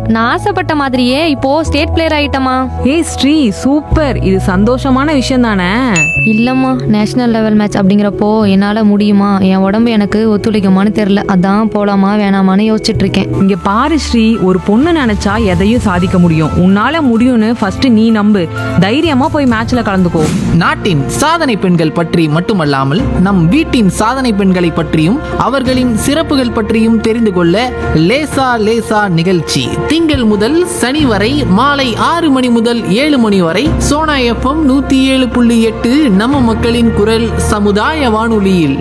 நான் ஆசைப்பட்ட மாதிரியே இப்போ ஸ்டேட் பிளேயர் ஆயிட்டமா ஏய் ஸ்ரீ சூப்பர் இது சந்தோஷமான விஷயம் தானே இல்லம்மா நேஷனல் லெவல் மேட்ச் அப்படிங்கிறப்போ என்னால முடியுமா என் உடம்பு எனக்கு ஒத்துழைக்குமான்னு தெரியல அதான் போலாமா வேணாமான்னு யோசிச்சுட்டு இருக்கேன் இங்க பாரு ஸ்ரீ ஒரு பொண்ணு நினைச்சா எதையும் சாதிக்க முடியும் உன்னால முடியும்னு ஃபர்ஸ்ட் நீ நம்பு தைரியமா போய் மேட்ச்ல கலந்துக்கோ நாட்டின் சாதனை பெண்கள் பற்றி மட்டுமல்லாமல் நம் வீட்டின் சாதனை பெண்களை பற்றியும் அவர்களின் சிறப்புகள் பற்றியும் தெரிந்து கொள்ள லேசா லேசா நிகழ்ச்சி திங்கள் முதல் சனி வரை மாலை ஆறு மணி முதல் ஏழு மணி வரை சோனா எஃப்எம் நூத்தி ஏழு புள்ளி எட்டு நம்ம மக்களின் குரல் சமுதாய வானொலியில்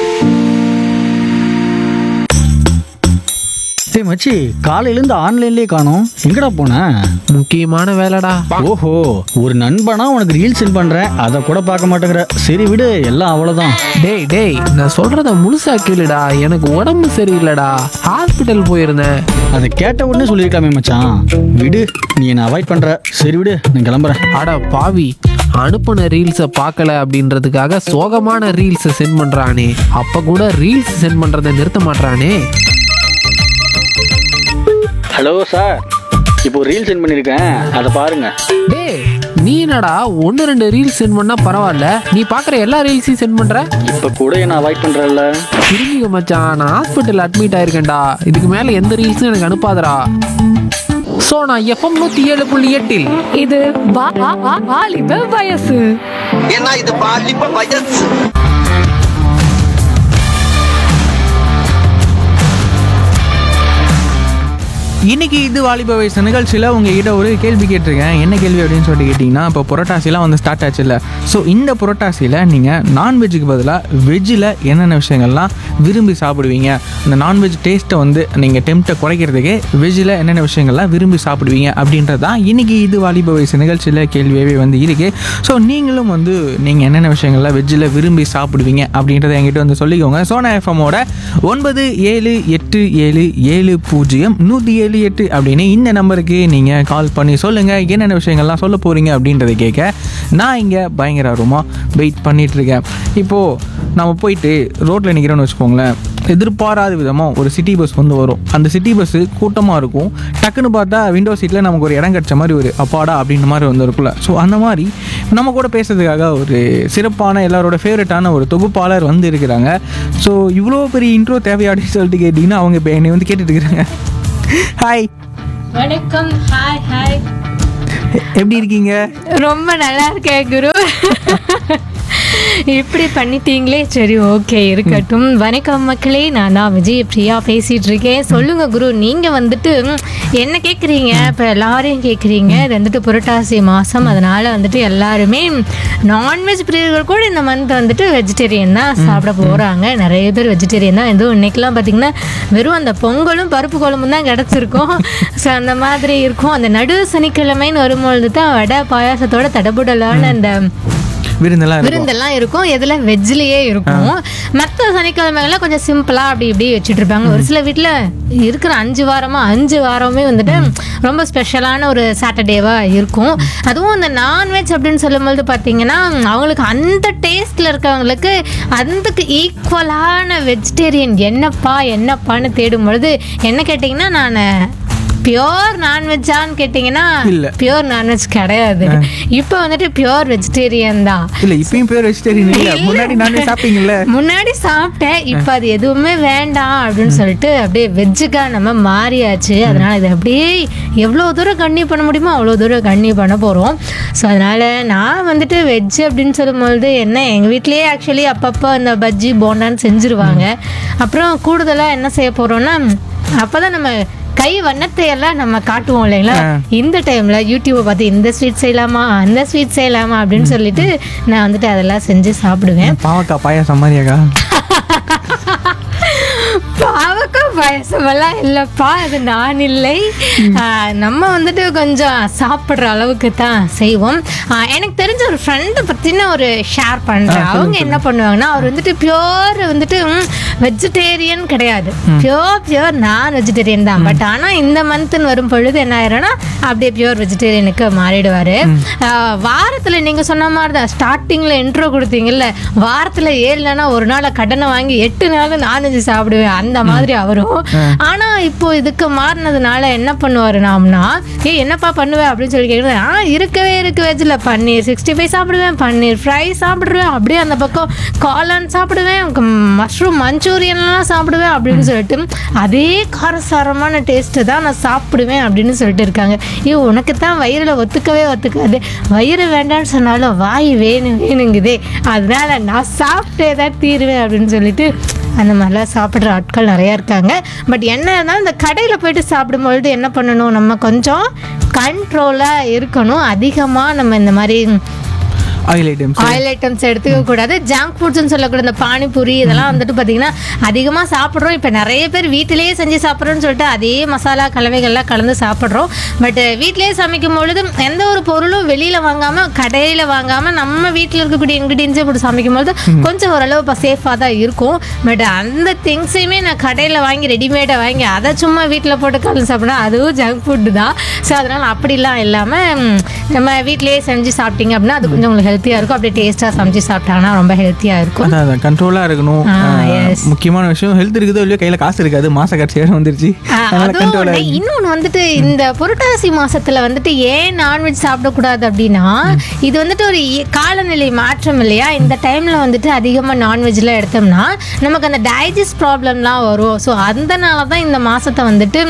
டேய் மச்சி காலையிலேருந்து ஆன்லைன்லேயே காணோம் எங்கடா போன முக்கியமான வேலைடா ஓஹோ ஒரு நண்பனா உனக்கு ரீல்ஸ் சென்ட் பண்றேன் அதை கூட பார்க்க மாட்டேங்கிற சரி விடு எல்லாம் அவ்வளோதான் டேய் டேய் நான் சொல்றத முழுசா கேளுடா எனக்கு உடம்பு சரியில்லைடா ஹாஸ்பிட்டல் போயிருந்தேன் அதை கேட்ட உடனே சொல்லியிருக்கலாமே மச்சான் விடு நீ என்னை அவாய்ட் பண்ற சரி விடு நான் கிளம்புறேன் அட பாவி அனுப்புன ரீல்ஸை பார்க்கல அப்படின்றதுக்காக சோகமான ரீல்ஸை சென்ட் பண்றானே அப்ப கூட ரீல்ஸ் சென்ட் பண்றதை நிறுத்த மாட்றானே ஹலோ சார் இப்போ ரீல் சென்ட் பண்ணியிருக்கேன் அதை பாருங்க டேய் நீ என்னடா ஒன்று ரெண்டு ரீல்ஸ் சென்ட் பண்ணா பரவாயில்ல நீ பார்க்குற எல்லா ரீல்ஸையும் சென்ட் பண்ற இப்போ கூட என்னை அவாய்ட் பண்றல்ல திரும்பிங்க மச்சான் நான் ஹாஸ்பிட்டல் அட்மிட் ஆயிருக்கேன்டா இதுக்கு மேலே எந்த ரீல்ஸும் எனக்கு அனுப்பாதடா ஸோ நான் எஃப்எம் நூற்றி ஏழு புள்ளி எட்டில் இது வாலிப வயசு ஏன்னா இது பாலிப்ப வயசு இன்னைக்கு இது வாலிப வயசு நிகழ்ச்சியில் உங்ககிட்ட ஒரு கேள்வி கேட்டிருக்கேன் என்ன கேள்வி அப்படின்னு சொல்லிட்டு கேட்டிங்கன்னா இப்போ புரட்டாசிலாம் வந்து ஸ்டார்ட் ஆச்சு இல்லை ஸோ இந்த புரட்டாசியில் நீங்கள் நான்வெஜ்ஜுக்கு பதிலாக வெஜ்ஜில் என்னென்ன விஷயங்கள்லாம் விரும்பி சாப்பிடுவீங்க அந்த நான்வெஜ் டேஸ்ட்டை வந்து நீங்கள் டெம்ட்டை குறைக்கிறதுக்கு வெஜ்ஜில் என்னென்ன விஷயங்கள்லாம் விரும்பி சாப்பிடுவீங்க அப்படின்றது தான் இன்னைக்கு இது வாலிப வயசு நிகழ்ச்சியில் கேள்வியாகவே வந்து இருக்குது ஸோ நீங்களும் வந்து நீங்கள் என்னென்ன விஷயங்கள்லாம் வெஜ்ஜில் விரும்பி சாப்பிடுவீங்க அப்படின்றத என்கிட்ட வந்து சொல்லிக்கோங்க சோனா எஃப்எம்மோட ஒன்பது ஏழு எட்டு ஏழு ஏழு பூஜ்ஜியம் நூற்றி ஏழு எட்டு அப்படின்னு இந்த நம்பருக்கு நீங்கள் கால் பண்ணி சொல்லுங்கள் என்னென்ன விஷயங்கள்லாம் சொல்ல போகிறீங்க அப்படின்றத கேட்க நான் இங்கே பயங்கர ஆர்வமாக வெயிட் பண்ணிட்டு இருக்கேன் இப்போது நம்ம போயிட்டு ரோட்டில் நிற்கிறோன்னு வச்சுக்கோங்களேன் எதிர்பாராத விதமாக ஒரு சிட்டி பஸ் வந்து வரும் அந்த சிட்டி பஸ்ஸு கூட்டமாக இருக்கும் டக்குன்னு பார்த்தா விண்டோ சீட்டில் நமக்கு ஒரு இடம் கிடச்ச மாதிரி ஒரு அப்பாடா அப்படின்ற மாதிரி வந்து இருக்குல்ல ஸோ அந்த மாதிரி நம்ம கூட பேசுறதுக்காக ஒரு சிறப்பான எல்லாரோட ஃபேவரட்டான ஒரு தொகுப்பாளர் வந்து இருக்கிறாங்க ஸோ இவ்வளோ பெரிய இன்ட்ரோ தேவையா அப்படின்னு சொல்லிட்டு கேட்டிங்கன்னா அவங்க இப்போ என்னை வந்து கேட்டுட்டு இருக்கிறாங்க ஹாய் வணக்கம் ஹாய் ஹாய் எப்படி இருக்கீங்க ரொம்ப நல்லா இருக்கேன் குரு இப்படி பண்ணிட்டீங்களே சரி ஓகே இருக்கட்டும் வணக்கம் மக்களே நான் தான் விஜய் பிரியா பேசிட்டு இருக்கேன் சொல்லுங்க குரு நீங்க வந்துட்டு ம், என்ன கேட்குறீங்க இப்போ எல்லாரையும் கேட்குறீங்க இது வந்துட்டு புரட்டாசி மாதம் அதனால வந்துட்டு எல்லாருமே நான்வெஜ் பிரியர்கள் கூட இந்த மந்த் வந்துட்டு வெஜிடேரியன் தான் சாப்பிட போகிறாங்க நிறைய பேர் வெஜிடேரியன் தான் எதுவும் இன்னைக்கெல்லாம் பார்த்தீங்கன்னா வெறும் அந்த பொங்கலும் பருப்பு குழம்பும் தான் கிடச்சிருக்கும் ஸோ அந்த மாதிரி இருக்கும் அந்த நடு சனிக்கிழமைன்னு வரும்பொழுது தான் வடை பாயாசத்தோட தடபுடலான அந்த விருந்தெல்லாம் இருக்கும் விருந்தெல்லாம் இருக்கும் எதுல வெஜ்லயே இருக்கும் மற்ற சனிக்கிழமைகள்லாம் கொஞ்சம் சிம்பிளா அப்படி இப்படி வச்சுட்டு இருப்பாங்க ஒரு சில வீட்ல இருக்கிற அஞ்சு வாரமா அஞ்சு வாரமே வந்துட்டு ரொம்ப ஸ்பெஷலான ஒரு சாட்டர்டேவா இருக்கும் அதுவும் இந்த நான்வெஜ் அப்படின்னு சொல்லும்போது பார்த்தீங்கன்னா அவங்களுக்கு அந்த டேஸ்ட்ல இருக்கவங்களுக்கு அதுக்கு ஈக்குவலான வெஜிடேரியன் என்னப்பா என்னப்பான்னு தேடும் பொழுது என்ன கேட்டிங்கன்னா நான் பியோர் நான்வெஜ்ஜான்னு கேட்டிங்கன்னா இல்ல. பியோர் நான்வெஜ் கிடையாது இப்போ வந்துட்டு பியோர் வெஜிடேரியன் தான் இல்லை இப்பயும் பேர் வெஜிடேரியன் இல்லை முன்னாடி நானே சாப்பிட்டீங்கல்ல முன்னாடி சாப்பிட்டேன் இப்போ அது எதுவுமே வேண்டாம் அப்படின்னு சொல்லிட்டு அப்படியே வெஜ்ஜுக்கா நம்ம மாறியாச்சு அதனால இதை அப்படியே எவ்வளோ தூரம் கண்ணி பண்ண முடியுமோ அவ்வளோ தூரம் கண்ணி பண்ண போகிறோம் ஸோ அதனால நான் வந்துட்டு வெஜ் அப்படின்னு சொல்லும்பொழுது என்ன எங்கள் வீட்லேயே ஆக்சுவலி அப்பப்போ இந்த பஜ்ஜி போண்டான்னு செஞ்சுருவாங்க அப்புறம் கூடுதலாக என்ன செய்ய போகிறோம்னா அப்போ தான் நம்ம கை வண்ணத்தை எல்லாம் நம்ம காட்டுவோம் இல்லைங்களா இந்த டைம்ல யூடியூப்பை பார்த்து இந்த ஸ்வீட் செய்யலாமா அந்த ஸ்வீட் செய்யலாமா அப்படின்னு சொல்லிட்டு நான் வந்துட்டு அதெல்லாம் செஞ்சு சாப்பிடுவேன் பாவக்காய் பாயாசம் மாதிரியாக்கா பாவக்காய் பாயசமெல்லாம் இல்லைப்பா அது நான் இல்லை ஆஹ் நம்ம வந்துட்டு கொஞ்சம் சாப்பிட்ற அளவுக்கு தான் செய்வோம் ஆஹ் எனக்கு தெரிஞ்ச ஒரு ஃப்ரெண்டை பற்றின ஒரு ஷேர் பண்ணுறேன் அவங்க என்ன பண்ணுவாங்கன்னா அவர் வந்துட்டு பியோர் வந்துட்டு வெஜிடேரியன் கிடையாது பியோர் பியோர் நான் வெஜிடேரியன் தான் பட் ஆனால் இந்த மந்த்னு வரும் பொழுது என்ன ஆயிரும்னா அப்படியே பியோர் வெஜிடேரியனுக்கு மாறிடுவார் வாரத்தில் நீங்கள் சொன்ன மாதிரி தான் ஸ்டார்டிங்கில் இன்ட்ரோ கொடுத்தீங்கல்ல வாரத்தில் ஏழு நாளா ஒரு நாளை கடனை வாங்கி எட்டு நாள் நான்வெஜ் சாப்பிடுவேன் அந்த மாதிரி அவரும் பிடிக்கும் ஆனா இப்போ இதுக்கு மாறினதுனால என்ன பண்ணுவாரு நாம்னா ஏ என்னப்பா பண்ணுவேன் அப்படின்னு சொல்லி கேட்குறது ஆ இருக்கவே இருக்கு வெஜ்ஜில் பன்னீர் சிக்ஸ்டி ஃபைவ் சாப்பிடுவேன் பன்னீர் ஃப்ரை சாப்பிடுவேன் அப்படியே அந்த பக்கம் காளான் சாப்பிடுவேன் மஷ்ரூம் மஞ்சூரியன்லாம் சாப்பிடுவேன் அப்படின்னு சொல்லிட்டு அதே காரசாரமான டேஸ்ட்டு தான் நான் சாப்பிடுவேன் அப்படின்னு சொல்லிட்டு இருக்காங்க ஏ உனக்கு தான் வயிறில் ஒத்துக்கவே ஒத்துக்காது வயிறு வேண்டாம்னு சொன்னாலும் வாய் வேணும் வேணுங்குதே அதனால நான் சாப்பிட்டே தான் தீருவேன் அப்படின்னு சொல்லிட்டு அந்த மாதிரிலாம் சாப்பிட்ற ஆட்கள் நிறையா இருக்காங்க பட் என்ன இருந்தாலும் இந்த கடையில் போயிட்டு சாப்பிடும்பொழுது என்ன பண்ணணும் நம்ம கொஞ்சம் கண்ட்ரோலாக இருக்கணும் அதிகமாக நம்ம இந்த மாதிரி ஆயில் ஐட்டம்ஸ் ஆயில் ஐட்டம்ஸ் எடுத்துக்க கூடாது ஜங்க் ஃபுட்ஸ்னு சொல்லக்கூடாது இந்த பானிபூரி இதெல்லாம் வந்துட்டு பார்த்தீங்கன்னா அதிகமாக சாப்பிட்றோம் இப்போ நிறைய பேர் வீட்டிலேயே செஞ்சு சாப்பிட்றோன்னு சொல்லிட்டு அதே மசாலா கலவைகள்லாம் கலந்து சாப்பிட்றோம் பட் வீட்டிலேயே சமைக்கும் பொழுது எந்த ஒரு பொருளும் வெளியில் வாங்காமல் கடையில் வாங்காமல் நம்ம வீட்டில் இருக்கக்கூடிய இன்க்ரீடியன்ஸே போட்டு சமைக்கும் பொழுது கொஞ்சம் ஓரளவு இப்போ சேஃபாக தான் இருக்கும் பட் அந்த திங்ஸையுமே நான் கடையில் வாங்கி ரெடிமேடாக வாங்கி அதை சும்மா வீட்டில் போட்டு கலந்து சாப்பிட்னா அதுவும் ஜங்க் ஃபுட்டு தான் ஸோ அதனால் அப்படிலாம் இல்லாமல் நம்ம வீட்டிலேயே செஞ்சு சாப்பிட்டீங்க அப்படின்னா அது கொஞ்சம் உங்களுக்கு ஹெல்த்தியாக இருக்கும் அப்படியே டேஸ்ட்டாக சமைச்சு சாப்பிட்டாங்கன்னா ரொம்ப ஹெல்த்தியாக இருக்கும் அதான் அதான் கண்ட்ரோலாக இருக்கணும் ஆ, ஆஹ், yes. முக்கியமான விஷயம் ஹெல்த் இருக்குதோ இல்லையோ கையில் காசு இருக்காது மாச கடைசியாக வந்துருச்சு ஆ, அதனால அதுவும் கண்ட்ரோலாக ஒண்ணு. இன்னொன்னு வந்துட்டு இந்த புரட்டாசி மாசத்துல வந்துட்டு ஏன் நான்வெஜ் சாப்பிடக்கூடாது அப்படின்னா இது வந்துட்டு ஒரு இய- காலநிலை மாற்றம் இல்லையா இந்த டைம்ல வந்துட்டு அதிகமா நான்வெஜ்ல எடுத்தோம்னா நமக்கு அந்த டைஜஸ்ட் ப்ராப்ளம்லாம் வரும் ஸோ அதனால தான் இந்த மாசத்தை வந்துட்டு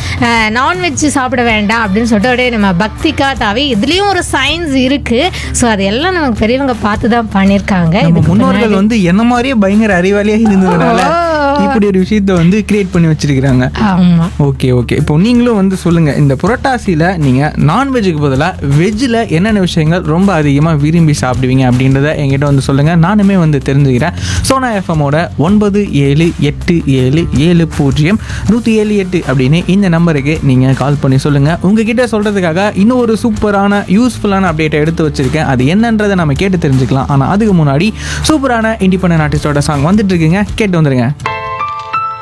நான்வெஜ் சாப்பிட வேண்டாம் அப்படின்னு சொல்லிட்டு அப்படியே நம்ம பக்திக்கா தாவி இதுலயும் ஒரு சயின்ஸ் இருக்கு ஸோ அதெல்லாம் நமக்கு பெரியவங்க பார்த்து தான் பண்ணியிருக்காங்க நம்ம இதுக்கு முன்னோர்கள் வந்து என்ன மாதிரியே பயங்கர அறிவாளியா இருந்ததுனால இப்படி ஒரு விஷயத்த வந்து கிரியேட் பண்ணி வச்சிருக்கிறாங்க ஆமா ஓகே ஓகே இப்போ நீங்களும் வந்து சொல்லுங்க இந்த புரட்டாசியில் நீங்கள் நான்வெஜ்ஜுக்கு பதிலாக வெஜ்ஜில் என்னென்ன விஷயங்கள் ரொம்ப அதிகமாக விரும்பி சாப்பிடுவீங்க அப்படின்றத என்கிட்ட வந்து சொல்லுங்க நானுமே வந்து தெரிஞ்சுக்கிறேன் சோனா எஃப்எம்மோட ஒன்பது ஏழு எட்டு ஏழு ஏழு பூஜ்ஜியம் நூற்றி ஏழு எட்டு அப்படின்னு இந்த நம்பருக்கு நீங்கள் கால் பண்ணி சொல்லுங்கள் உங்ககிட்ட சொல்கிறதுக்காக இன்னும் ஒரு சூப்பரான யூஸ்ஃபுல்லான அப்டேட்டை எடுத்து வச்சிருக்கேன் அது என்னன்றதை நம்ம கேட்டு தெரிஞ்சுக்கலாம் ஆனால் அதுக்கு முன்னாடி சூப்பரான இண்டிபெண்டன்ட் ஆர்டிஸ்டோட சாங் வந்துட்டு இருக்குங்க கேட்டு வந்துருங்க